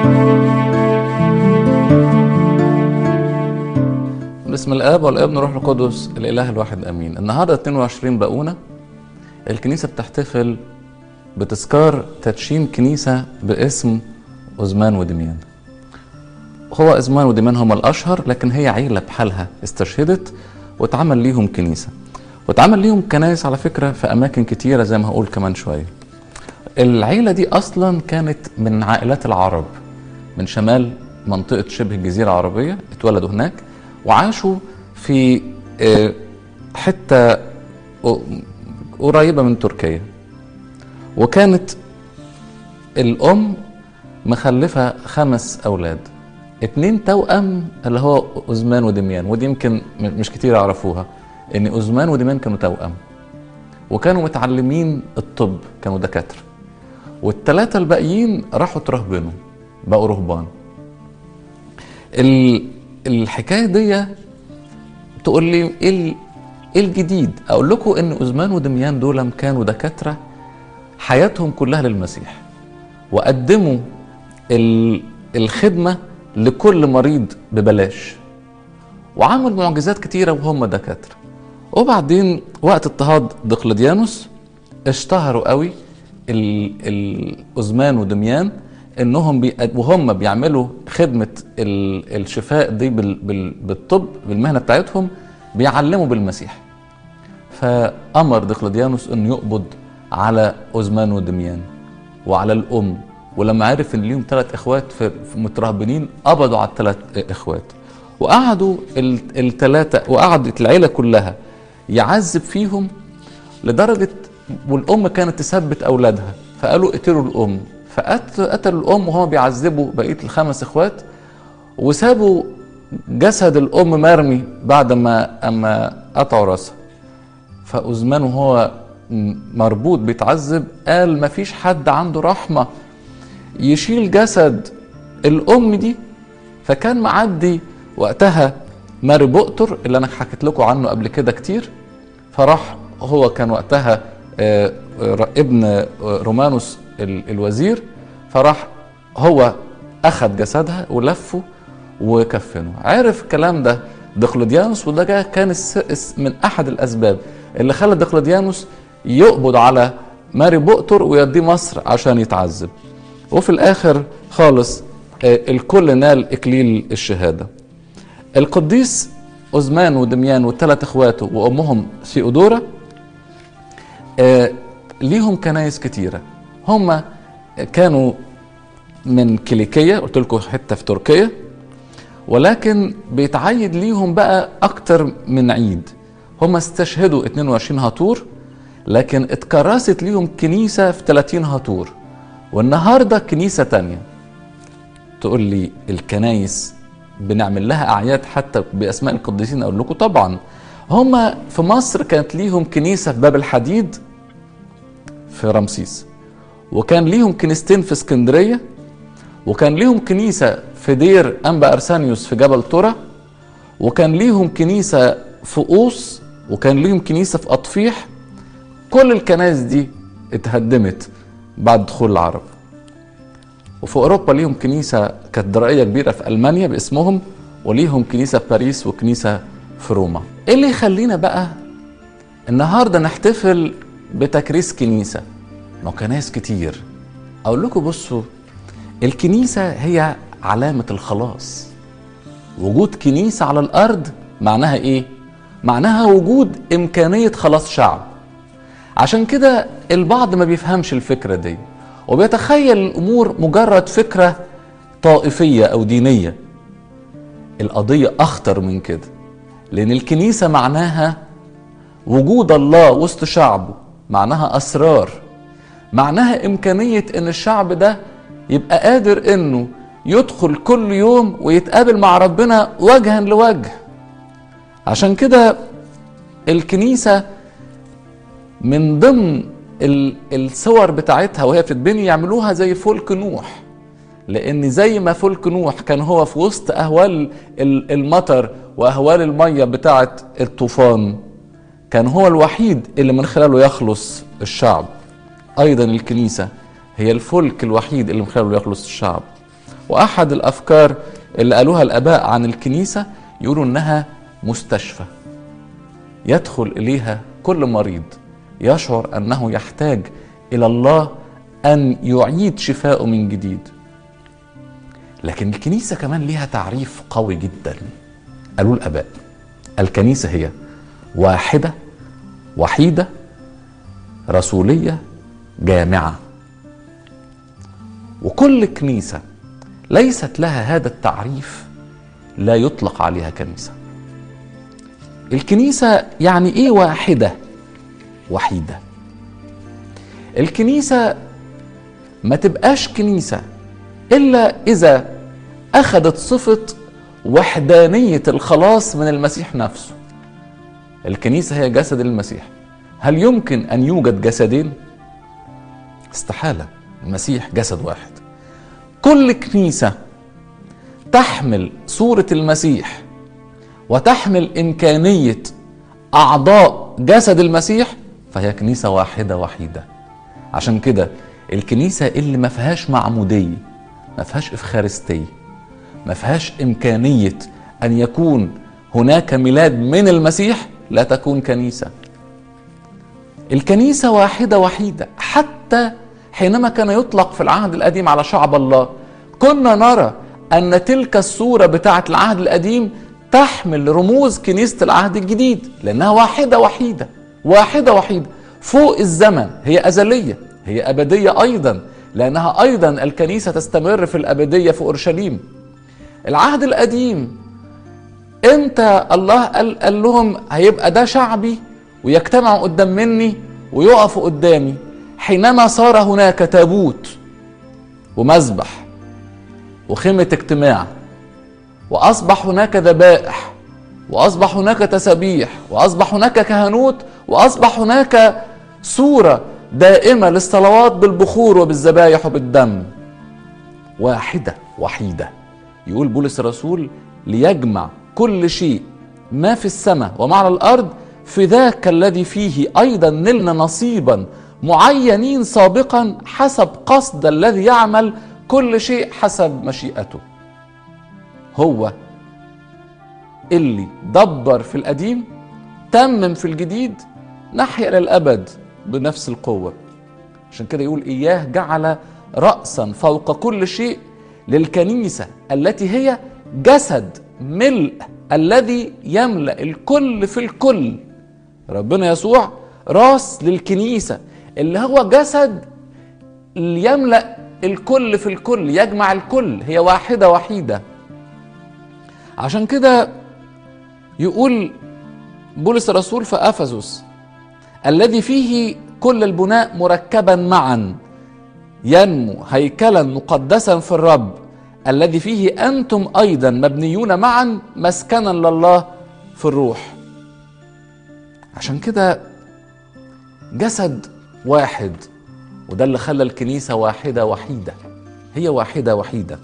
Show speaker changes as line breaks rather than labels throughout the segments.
باسم الاب والابن والروح القدس الاله الواحد امين النهارده 22 بقونه الكنيسه بتحتفل بتذكار تدشين كنيسه باسم أزمان ودميان هو أزمان ودميان هم الأشهر لكن هي عيلة بحالها استشهدت واتعمل ليهم كنيسة واتعمل ليهم كنايس على فكرة في أماكن كتيرة زي ما هقول كمان شوية العيلة دي أصلا كانت من عائلات العرب من شمال منطقة شبه الجزيرة العربية اتولدوا هناك وعاشوا في حتة قريبة من تركيا وكانت الأم مخلفة خمس أولاد اتنين توأم اللي هو أزمان ودميان ودي يمكن مش كتير يعرفوها إن أزمان ودميان كانوا توأم وكانوا متعلمين الطب كانوا دكاترة والتلاتة الباقيين راحوا ترهبنوا بقوا رهبان الحكاية دي تقول لي ايه الجديد اقول لكم ان أزمان ودميان دول كانوا دكاترة حياتهم كلها للمسيح وقدموا الخدمة لكل مريض ببلاش وعمل معجزات كتيرة وهم دكاترة وبعدين وقت اضطهاد دقلديانوس اشتهروا قوي الأزمان ودميان انهم بي وهم بيعملوا خدمة الشفاء دي بالطب بالمهنة بتاعتهم بيعلموا بالمسيح فأمر دقلديانوس انه يقبض على أزمان ودميان وعلى الأم ولما عرف ان ليهم ثلاث اخوات في مترهبنين قبضوا على الثلاث اخوات وقعدوا الثلاثه وقعدت العيله كلها يعذب فيهم لدرجه والام كانت تثبت اولادها فقالوا اقتلوا الام فقتلوا الام وهم بيعذبوا بقيه الخمس اخوات وسابوا جسد الام مرمي بعد ما اما قطعوا راسها فأزمان وهو مربوط بيتعذب قال مفيش حد عنده رحمه يشيل جسد الام دي فكان معدي وقتها ماري بؤتر اللي انا حكيت لكم عنه قبل كده كتير فراح هو كان وقتها ابن رومانوس الوزير فراح هو اخذ جسدها ولفه وكفنه عرف الكلام ده دقلديانوس وده كان من احد الاسباب اللي خلى دقلديانوس يقبض على ماري بؤتر ويوديه مصر عشان يتعذب وفي الاخر خالص الكل نال اكليل الشهاده القديس أزمان ودميان والثلاث اخواته وامهم سيودورا ليهم كنايس كتيره هم كانوا من كيليكية قلت لكم حته في تركيا ولكن بيتعيد ليهم بقى اكتر من عيد هم استشهدوا 22 هاتور لكن اتكرست ليهم كنيسه في 30 هاتور والنهارده كنيسة تانية تقول لي الكنايس بنعمل لها أعياد حتى بأسماء القديسين أقول لكم طبعا هما في مصر كانت ليهم كنيسة في باب الحديد في رمسيس وكان ليهم كنيستين في اسكندرية وكان ليهم كنيسة في دير أنبا أرسانيوس في جبل ترى وكان ليهم كنيسة في قوس وكان ليهم كنيسة في أطفيح كل الكنائس دي اتهدمت بعد دخول العرب وفي اوروبا ليهم كنيسه كاتدرائيه كبيره في المانيا باسمهم وليهم كنيسه في باريس وكنيسه في روما ايه اللي يخلينا بقى النهارده نحتفل بتكريس كنيسه ما كنايس كتير اقول لكم بصوا الكنيسه هي علامه الخلاص وجود كنيسه على الارض معناها ايه معناها وجود امكانيه خلاص شعب عشان كده البعض ما بيفهمش الفكره دي وبيتخيل الامور مجرد فكره طائفيه او دينيه القضيه اخطر من كده لان الكنيسه معناها وجود الله وسط شعبه معناها اسرار معناها امكانيه ان الشعب ده يبقى قادر انه يدخل كل يوم ويتقابل مع ربنا وجها لوجه عشان كده الكنيسه من ضمن الصور بتاعتها وهي بتتبني يعملوها زي فلك نوح لان زي ما فلك نوح كان هو في وسط اهوال المطر واهوال الميه بتاعه الطوفان كان هو الوحيد اللي من خلاله يخلص الشعب ايضا الكنيسه هي الفلك الوحيد اللي من خلاله يخلص الشعب واحد الافكار اللي قالوها الاباء عن الكنيسه يقولوا انها مستشفى يدخل اليها كل مريض يشعر انه يحتاج الى الله ان يعيد شفاءه من جديد لكن الكنيسه كمان ليها تعريف قوي جدا قالوا الاباء الكنيسه هي واحده وحيده رسوليه جامعه وكل كنيسه ليست لها هذا التعريف لا يطلق عليها كنيسه الكنيسه يعني ايه واحده وحيده الكنيسه ما تبقاش كنيسه الا اذا اخذت صفه وحدانيه الخلاص من المسيح نفسه الكنيسه هي جسد المسيح هل يمكن ان يوجد جسدين استحاله المسيح جسد واحد كل كنيسه تحمل صوره المسيح وتحمل امكانيه اعضاء جسد المسيح فهي كنيسه واحده وحيده عشان كده الكنيسه اللي ما فيهاش معموديه ما فيهاش افخارستيه ما فيهاش امكانيه ان يكون هناك ميلاد من المسيح لا تكون كنيسه الكنيسه واحده وحيده حتى حينما كان يطلق في العهد القديم على شعب الله كنا نرى ان تلك الصوره بتاعه العهد القديم تحمل رموز كنيسه العهد الجديد لانها واحده وحيده واحده وحيده فوق الزمن هي ازليه هي ابديه ايضا لانها ايضا الكنيسه تستمر في الابديه في اورشليم العهد القديم امتى الله قال, قال لهم هيبقى ده شعبي ويجتمعوا قدام مني ويقفوا قدامي حينما صار هناك تابوت ومذبح وخيمة اجتماع وأصبح هناك ذبائح وأصبح هناك تسابيح وأصبح هناك كهنوت وأصبح هناك صورة دائمة للصلوات بالبخور وبالذبايح وبالدم واحدة وحيدة يقول بولس الرسول ليجمع كل شيء ما في السماء وما على الأرض في ذاك الذي فيه أيضا نلنا نصيبا معينين سابقا حسب قصد الذي يعمل كل شيء حسب مشيئته هو اللي دبر في القديم تمم في الجديد نحيا للأبد بنفس القوة عشان كده يقول إياه جعل رأسا فوق كل شيء للكنيسة التي هي جسد ملء الذي يملأ الكل في الكل ربنا يسوع راس للكنيسة اللي هو جسد اللي يملأ الكل في الكل يجمع الكل هي واحدة وحيدة عشان كده يقول بولس الرسول في أفسس الذي فيه كل البناء مركبا معا ينمو هيكلا مقدسا في الرب الذي فيه أنتم أيضا مبنيون معا مسكنا لله في الروح عشان كده جسد واحد وده اللي خلى الكنيسة واحدة وحيدة هي واحدة وحيدة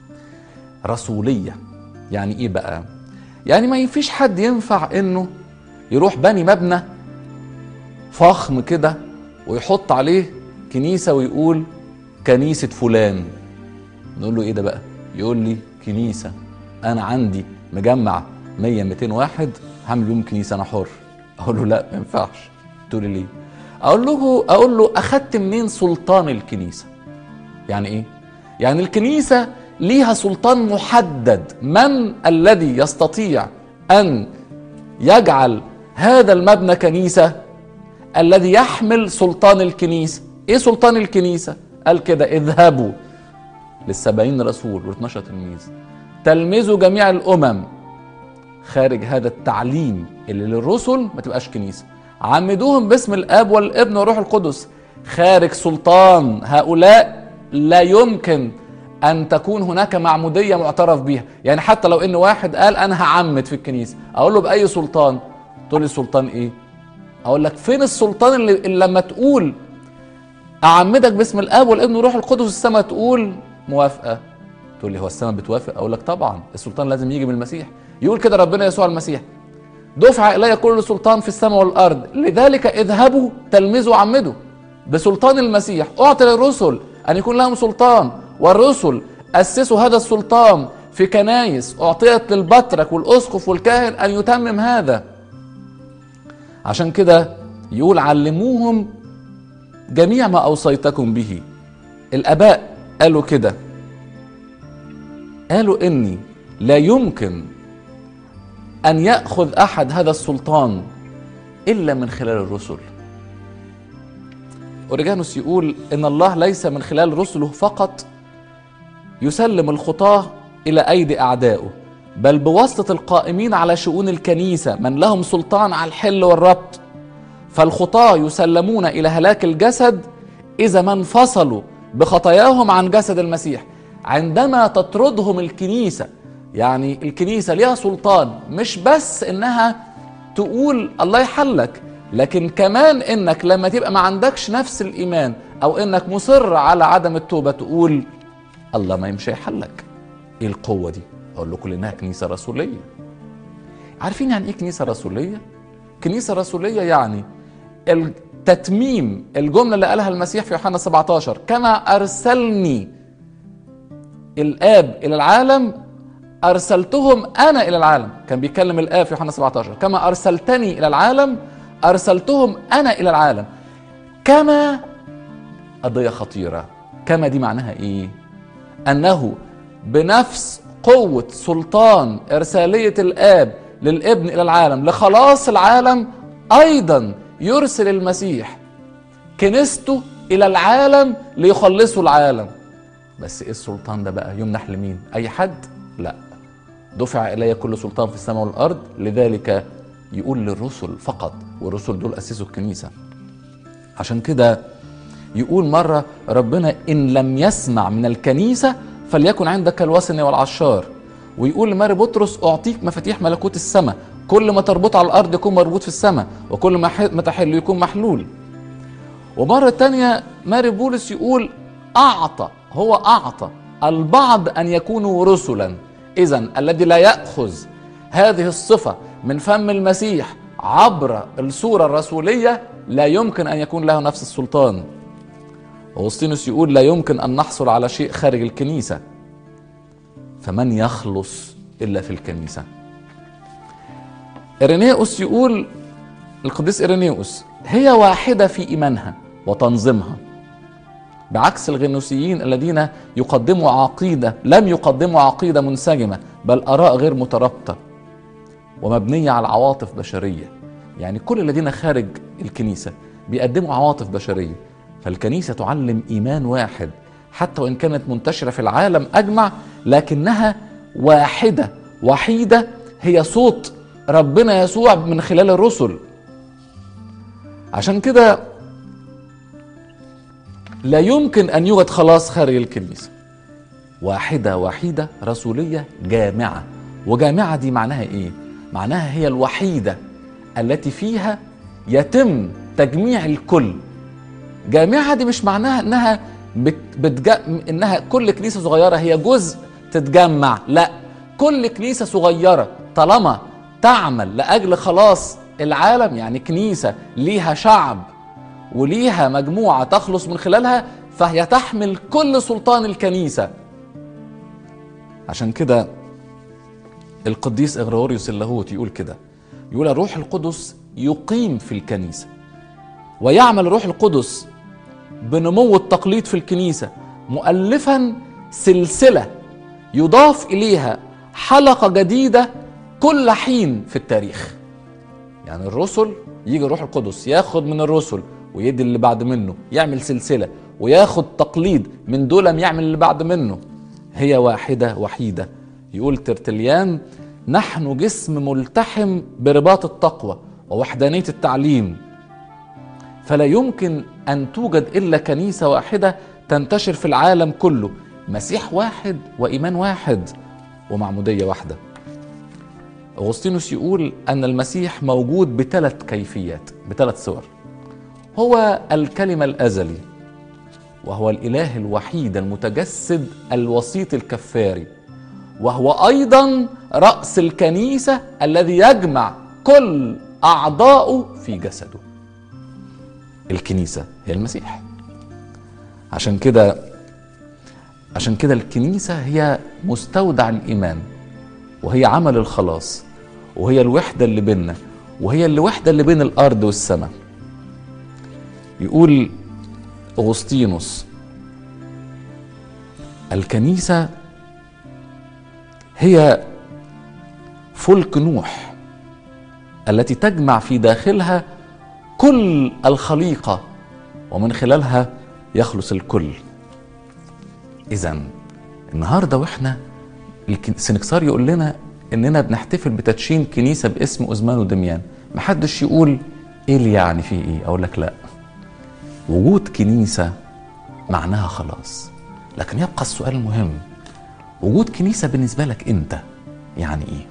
رسولية يعني ايه بقى يعني ما ينفيش حد ينفع انه يروح بني مبنى فخم كده ويحط عليه كنيسة ويقول كنيسة فلان نقول له ايه ده بقى يقول لي كنيسة انا عندي مجمع 100 200 واحد هعمل بيهم كنيسة انا حر اقول له لا ما ينفعش تقول لي ليه اقول له اقول له اخدت منين سلطان الكنيسه يعني ايه يعني الكنيسه ليها سلطان محدد من الذي يستطيع ان يجعل هذا المبنى كنيسه الذي يحمل سلطان الكنيسه ايه سلطان الكنيسه قال كده اذهبوا للسبعين رسول و12 تلميذ تلمذوا جميع الامم خارج هذا التعليم اللي للرسل ما تبقاش كنيسه عمدوهم باسم الاب والابن والروح القدس خارج سلطان هؤلاء لا يمكن ان تكون هناك معموديه معترف بها يعني حتى لو ان واحد قال انا هعمد في الكنيسه اقول له باي سلطان تقول لي سلطان ايه اقول لك فين السلطان اللي, اللي لما تقول اعمدك باسم الاب والابن والروح القدس السماء تقول موافقه تقول لي هو السماء بتوافق اقول لك طبعا السلطان لازم يجي من المسيح يقول كده ربنا يسوع المسيح دفع الي كل سلطان في السماء والارض لذلك اذهبوا تلمذوا عمدوا بسلطان المسيح اعطي للرسل ان يكون لهم سلطان والرسل اسسوا هذا السلطان في كنايس اعطيت للبطرك والاسقف والكاهن ان يتمم هذا عشان كده يقول علموهم جميع ما اوصيتكم به الاباء قالوا كده قالوا اني لا يمكن ان ياخذ احد هذا السلطان الا من خلال الرسل اوريجانوس يقول ان الله ليس من خلال رسله فقط يسلم الخطاه الى ايدي اعدائه بل بواسطه القائمين على شؤون الكنيسه من لهم سلطان على الحل والربط فالخطاه يسلمون الى هلاك الجسد اذا ما انفصلوا بخطاياهم عن جسد المسيح عندما تطردهم الكنيسه يعني الكنيسه ليها سلطان مش بس انها تقول الله يحلك لكن كمان انك لما تبقى ما عندكش نفس الايمان او انك مصر على عدم التوبه تقول الله ما يمشي يحلك ايه القوه دي اقول لكم انها كنيسه رسوليه عارفين يعني ايه كنيسه رسوليه كنيسه رسوليه يعني التتميم الجمله اللي قالها المسيح في يوحنا 17 كما ارسلني الاب الى العالم ارسلتهم انا الى العالم كان بيتكلم الاب في يوحنا 17 كما ارسلتني الى العالم ارسلتهم انا الى العالم كما قضيه خطيره كما دي معناها ايه انه بنفس قوه سلطان ارساليه الاب للابن الى العالم لخلاص العالم ايضا يرسل المسيح كنيسته الى العالم ليخلصوا العالم بس ايه السلطان ده بقى يمنح لمين اي حد لا دفع الي كل سلطان في السماء والارض لذلك يقول للرسل فقط والرسل دول اسسوا الكنيسه عشان كده يقول مره ربنا ان لم يسمع من الكنيسه فليكن عندك الوثن والعشار ويقول لماري بطرس اعطيك مفاتيح ملكوت السماء كل ما تربط على الارض يكون مربوط في السماء وكل ما تحل يكون محلول ومرة تانية ماري بولس يقول أعطى هو أعطى البعض أن يكونوا رسلا إذا الذي لا يأخذ هذه الصفة من فم المسيح عبر الصورة الرسولية لا يمكن أن يكون له نفس السلطان أغسطينوس يقول لا يمكن أن نحصل على شيء خارج الكنيسة فمن يخلص إلا في الكنيسة إرينيوس يقول القديس إرينيوس هي واحدة في إيمانها وتنظيمها بعكس الغنوسيين الذين يقدموا عقيدة لم يقدموا عقيدة منسجمة بل آراء غير مترابطة ومبنية على عواطف بشرية يعني كل الذين خارج الكنيسة بيقدموا عواطف بشرية فالكنيسة تعلم إيمان واحد حتى وإن كانت منتشرة في العالم أجمع لكنها واحدة وحيدة هي صوت ربنا يسوع من خلال الرسل عشان كده لا يمكن ان يوجد خلاص خارج الكنيسه واحده وحيده رسوليه جامعه وجامعه دي معناها ايه معناها هي الوحيده التي فيها يتم تجميع الكل جامعه دي مش معناها انها بت بتج... انها كل كنيسه صغيره هي جزء تتجمع لا كل كنيسه صغيره طالما تعمل لاجل خلاص العالم يعني كنيسه ليها شعب وليها مجموعه تخلص من خلالها فهي تحمل كل سلطان الكنيسه عشان كده القديس اغريغوريوس اللاهوت يقول كده يقول الروح القدس يقيم في الكنيسه ويعمل الروح القدس بنمو التقليد في الكنيسه مؤلفا سلسله يضاف اليها حلقه جديده كل حين في التاريخ يعني الرسل يجي الروح القدس ياخد من الرسل ويدي اللي بعد منه يعمل سلسله وياخد تقليد من دول يعمل اللي بعد منه هي واحده وحيده يقول ترتليان نحن جسم ملتحم برباط التقوى ووحدانيه التعليم فلا يمكن ان توجد الا كنيسه واحده تنتشر في العالم كله مسيح واحد وايمان واحد ومعموديه واحده اغسطينوس يقول ان المسيح موجود بثلاث كيفيات بثلاث صور هو الكلمه الازلي وهو الاله الوحيد المتجسد الوسيط الكفاري وهو ايضا راس الكنيسه الذي يجمع كل اعضائه في جسده الكنيسه هي المسيح عشان كده عشان كده الكنيسة هي مستودع الإيمان وهي عمل الخلاص وهي الوحدة اللي بيننا وهي الوحدة اللي بين الأرض والسماء يقول أغسطينوس الكنيسة هي فلك نوح التي تجمع في داخلها كل الخليقة ومن خلالها يخلص الكل إذا النهارده واحنا السنكسار يقول لنا اننا بنحتفل بتدشين كنيسه باسم اوزمان ودميان محدش يقول ايه اللي يعني فيه ايه اقول لك لا وجود كنيسه معناها خلاص لكن يبقى السؤال المهم وجود كنيسه بالنسبه لك انت يعني ايه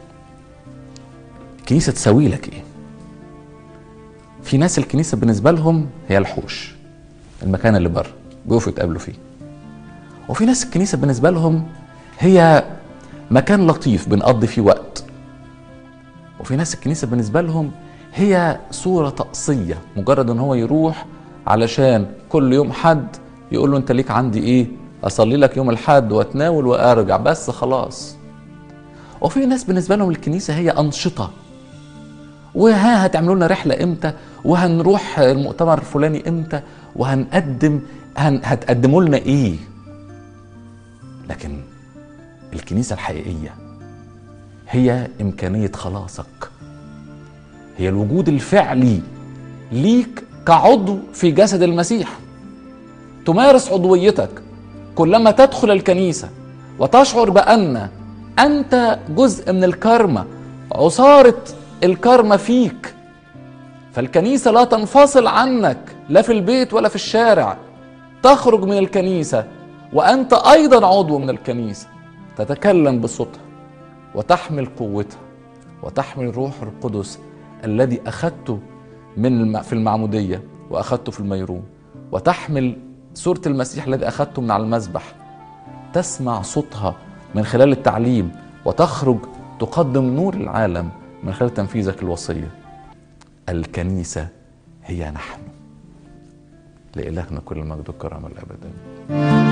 كنيسه تساوي لك ايه في ناس الكنيسه بالنسبه لهم هي الحوش المكان اللي بره بيقفوا يتقابلوا فيه وفي ناس الكنيسه بالنسبه لهم هي مكان لطيف بنقضي فيه وقت وفي ناس الكنيسه بالنسبه لهم هي صوره طقسيه مجرد ان هو يروح علشان كل يوم حد يقول له انت ليك عندي ايه اصلي لك يوم الحد واتناول وارجع بس خلاص وفي ناس بالنسبه لهم الكنيسه هي انشطه وها هتعملوا لنا رحله امتى وهنروح المؤتمر الفلاني امتى وهنقدم هن هتقدموا لنا ايه لكن الكنيسه الحقيقيه هي امكانيه خلاصك هي الوجود الفعلي ليك كعضو في جسد المسيح تمارس عضويتك كلما تدخل الكنيسه وتشعر بان انت جزء من الكرمه عصاره الكرمه فيك فالكنيسه لا تنفصل عنك لا في البيت ولا في الشارع تخرج من الكنيسه وانت ايضا عضو من الكنيسه تتكلم بصوتها وتحمل قوتها وتحمل الروح القدس الذي اخذته من في المعموديه واخذته في الميرون وتحمل صوره المسيح الذي اخذته من على المذبح تسمع صوتها من خلال التعليم وتخرج تقدم نور العالم من خلال تنفيذك الوصيه الكنيسه هي نحن لإلهنا كل المجد والكرامه الابديه